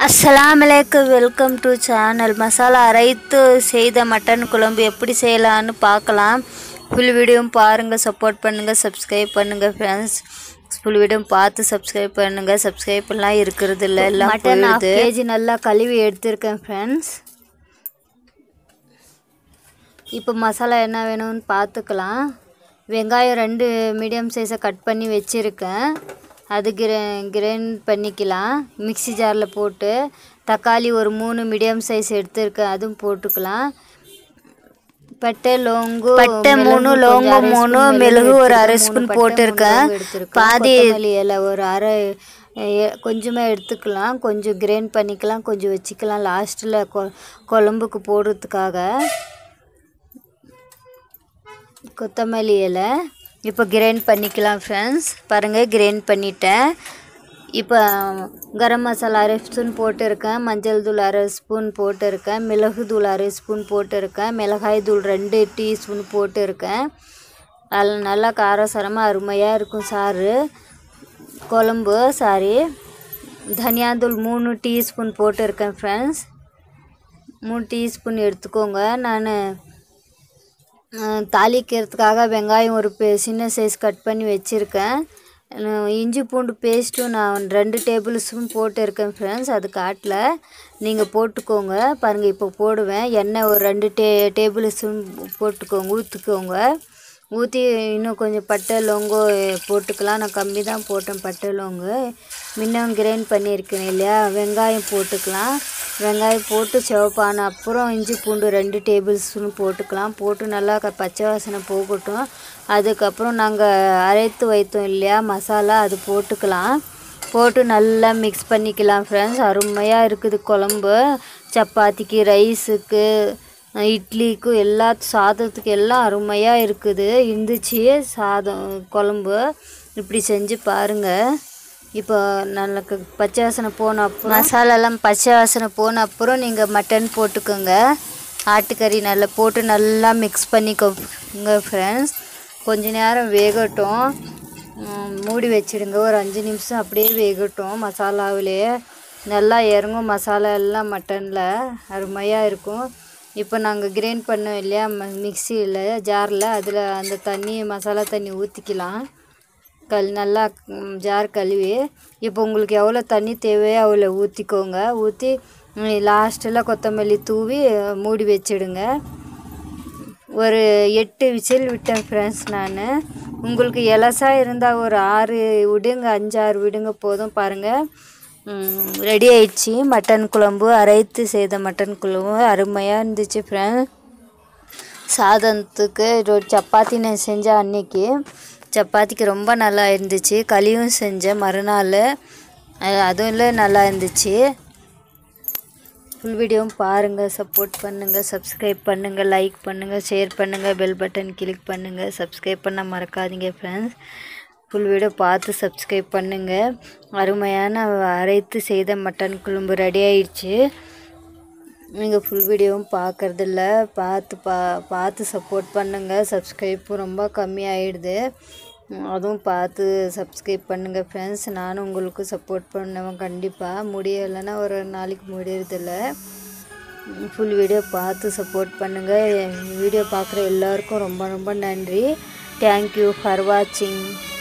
அஸ்ஸலாமு அலைக்கும் welcome to channel masala அரைத்து செய்த மட்டன் குழம்பு எப்படி செய்யலான்னு பார்க்கலாம் ஃபுல் வீடியோவும் பாருங்கள் சப்போர்ட் பண்ணுங்கள் சப்ஸ்கிரைப் பண்ணுங்கள் ஃப்ரெண்ட்ஸ் ஃபுல் வீடியோவும் பார்த்து சப்ஸ்கிரைப் பண்ணுங்கள் சப்ஸ்கிரைப் எல்லாம் இருக்கிறது இல்லை எல்லாம் மட்டன் ஹாஃப் கேஜி நல்லா கழுவி எடுத்திருக்கேன் ஃப்ரெண்ட்ஸ் இப்போ மசாலா என்ன வேணும்னு பார்த்துக்கலாம் வெங்காயம் ரெண்டு மீடியம் சைஸை கட் பண்ணி வச்சுருக்கேன் அது கிரே கிரைண்ட் பண்ணிக்கலாம் மிக்ஸி ஜாரில் போட்டு தக்காளி ஒரு மூணு மீடியம் சைஸ் எடுத்துருக்கேன் அதுவும் போட்டுக்கலாம் பட்டை லோங்கு பட்டை மூணு லோங்கு மூணு மிளகு ஒரு அரை ஸ்பூன் போட்டிருக்கேன் பாதி இலை ஒரு அரை எ- கொஞ்சமாக எடுத்துக்கலாம் கொஞ்சம் கிரைண்ட் பண்ணிக்கலாம் கொஞ்சம் வச்சுக்கலாம் லாஸ்ட்டில் கொ குழம்புக்கு போடுறதுக்காக கொத்தமல்லி இலை இப்போ கிரைண்ட் பண்ணிக்கலாம் ஃப்ரெண்ட்ஸ் பாருங்கள் கிரைண்ட் பண்ணிட்டேன் இப்போ கரம் மசாலா அரை ஸ்பூன் போட்டிருக்கேன் மஞ்சள் தூள் அரை ஸ்பூன் போட்டிருக்கேன் மிளகு தூள் அரை ஸ்பூன் போட்டிருக்கேன் மிளகாய் தூள் ரெண்டு டீஸ்பூன் போட்டிருக்கேன் அதில் நல்லா காரசாரமாக அருமையாக இருக்கும் சாறு குழம்பு சாரி தனியாத்தூள் மூணு டீஸ்பூன் போட்டிருக்கேன் ஃப்ரெண்ட்ஸ் மூணு டீஸ்பூன் எடுத்துக்கோங்க நான் தாளிக்கிறதுக்காக வெங்காயம் ஒரு பே சின்ன சைஸ் கட் பண்ணி வச்சுருக்கேன் நான் இஞ்சி பூண்டு பேஸ்ட்டும் நான் ரெண்டு டேபிள் ஸ்பூன் போட்டிருக்கேன் ஃப்ரெண்ட்ஸ் அது காட்டில் நீங்கள் போட்டுக்கோங்க பாருங்கள் இப்போ போடுவேன் எண்ணெய் ஒரு ரெண்டு டே டேபிள் ஸ்பூன் போட்டுக்கோங்க ஊற்றிக்கோங்க ஊற்றி இன்னும் கொஞ்சம் பட்டை லோங்கோ போட்டுக்கலாம் நான் கம்மி தான் போட்டேன் பட்டை லோங்கு முன்னம் கிரைண்ட் பண்ணியிருக்கேன் இல்லையா வெங்காயம் போட்டுக்கலாம் வெங்காயம் போட்டு சிவப்பான அப்புறம் இஞ்சி பூண்டு ரெண்டு டேபிள் ஸ்பூன் போட்டுக்கலாம் போட்டு நல்லா க- பச்சை வாசனை போகட்டும் அதுக்கப்புறம் நாங்கள் அரைத்து வைத்தோம் இல்லையா மசாலா அது போட்டுக்கலாம் போட்டு நல்லா மிக்ஸ் பண்ணிக்கலாம் ஃப்ரெண்ட்ஸ் அருமையாக இருக்குது குழம்பு சப்பாத்திக்கு ரைஸுக்கு இட்லிக்கு எல்லா சாதத்துக்கு எல்லாம் அருமையாக இருக்குது இருந்துச்சு சாதம் குழம்பு இப்படி செஞ்சு பாருங்கள் இப்போ நல்லா க- பச்சை வாசனை போன அப்புறம் மசாலாலாம் பச்சை வாசனை போன அப்புறம் நீங்கள் மட்டன் போட்டுக்கோங்க ஆட்டுக்கறி நல்லா போட்டு நல்லா மிக்ஸ் பண்ணிக்கோங்க ஃப்ரெண்ட்ஸ் கொஞ்ச நேரம் வேகட்டும் ம், மூடி வச்சிடுங்க ஒரு அஞ்சு நிமிஷம் அப்படியே வேகட்டும் மசாலாவிலேயே நல்லா இறங்கும் மசாலா எல்லாம் மட்டனில் அருமையாக இருக்கும் இப்போ நாங்கள் கிரைண்ட் பண்ணோம் இல்லையா மிக்சியில் ஜாரில் அதில் அந்த தண்ணி மசாலா தண்ணி ஊற்றிக்கலாம் கல் நல்லா ம், ஜார் கழுவி இப்போ உங்களுக்கு எவ்வளோ தண்ணி தேவையோ அவ்வளோ ஊற்றிக்கோங்க ஊற்றி லாஸ்ட்டில் கொத்தமல்லி தூவி மூடி வச்சிடுங்க ஒரு எட்டு விசில் விட்டேன் ஃப்ரெண்ட்ஸ் நான் உங்களுக்கு எலசா இருந்தால் ஒரு ஆறு விடுங்க அஞ்சாறு விடுங்க போதும் பாருங்கள் ரெடி ஆயிடுச்சு மட்டன் குழம்பு அரைத்து செய்த மட்டன் குழம்பு அருமையாக இருந்துச்சு ஃப்ரெண்ட்ஸ் சாதத்துக்கு ஒரு சப்பாத்தி நான் செஞ்சேன் அன்னைக்கு சப்பாத்திக்கு ரொம்ப நல்லா இருந்துச்சு களியும் செஞ்சேன் மறுநாள் அஹ் அதுவும் நல்லா இருந்துச்சு ஃபுல் வீடியோவும் பாருங்கள் சப்போர்ட் பண்ணுங்கள் சப்ஸ்கிரைப் பண்ணுங்கள் லைக் பண்ணுங்கள் ஷேர் பண்ணுங்கள் பெல் பட்டன் கிளிக் பண்ணுங்கள் சப்ஸ்கிரைப் பண்ண மறக்காதீங்க ஃப்ரெண்ட்ஸ் ஃபுல் வீடியோ பார்த்து சப்ஸ்கிரைப் பண்ணுங்கள் அருமையான அரைத்து செய்த மட்டன் குழம்பு ரெடி ஆயிடுச்சு நீங்கள் ஃபுல் வீடியோவும் பார்க்கறதில்ல பார்த்து பா பார்த்து சப்போர்ட் பண்ணுங்கள் சப்ஸ்கிரைப்பும் ரொம்ப கம்மியாயிடுது உம், அதுவும் பார்த்து சப்ஸ்கிரைப் பண்ணுங்கள் ஃப்ரெண்ட்ஸ் நானும் உங்களுக்கு சப்போர்ட் பண்ணுவேன் கண்டிப்பாக முடியலைன்னா ஒரு நாளைக்கு முடியறதில்ல ஃபுல் வீடியோ பார்த்து சப்போர்ட் பண்ணுங்கள் வீடியோ பார்க்குற எல்லாருக்கும் ரொம்ப ரொம்ப நன்றி தேங்க்யூ ஃபார் வாட்சிங்